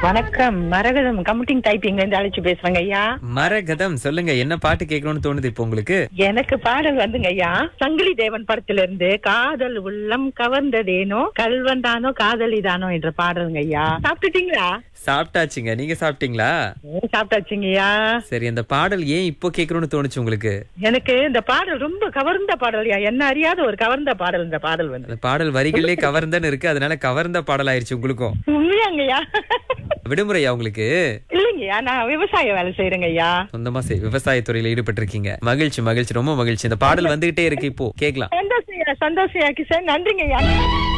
வணக்கம் மரகதம் computing typing இருந்து அழைச்சு பேசுறேங்க ஐயா மரகதம் சொல்லுங்க என்ன பாட்டு கேட்கணும்னு தோணுது இப்போ உங்களுக்கு எனக்கு பாடல் வந்துங்க ஐயா சங்கிலி தேவன் படத்துல இருந்து காதல் உள்ளம் கவர்ந்ததேனோ கல்வந்தானோ காதலிதானோ என்ற பாடலுங்க ஐயா சாப்பிட்டுட்டீங்களா சாப்பிட்டாச்சுங்க நீங்க சாப்பிட்டீங்களா ம், சாப்பிட்டாச்சுங்கய்யா சரி அந்த பாடல் ஏன் இப்போ கேட்கணும்னு தோணுச்சு உங்களுக்கு எனக்கு இந்த பாடல் ரொம்ப கவர்ந்த பாடல்யா என்ன அறியாத ஒரு கவர்ந்த பாடல் இந்த பாடல் வந்து அந்த பாடல் வரிகளே கவர்ந்தன்னு இருக்கு அதனால கவர்ந்த பாடல் ஆயிருச்சு உங்களுக்கும் உண்மையாங்கய்யா விடுமுறையா உங்களுக்கு இல்லைங்கய்யா நான் விவசாய வேலை செய்யறேங்க ஐயா சொந்தமா செய்- விவசாயத்துறையில ஈடுபட்டு இருக்கீங்க மகிழ்ச்சி மகிழ்ச்சி ரொம்ப மகிழ்ச்சி இந்த பாடல் வந்துகிட்டே இருக்கு இப்போ கேட்கலாம் சந்தோஷம் சந்தோஷம் கிஷன் நன்றிங்க ஐயா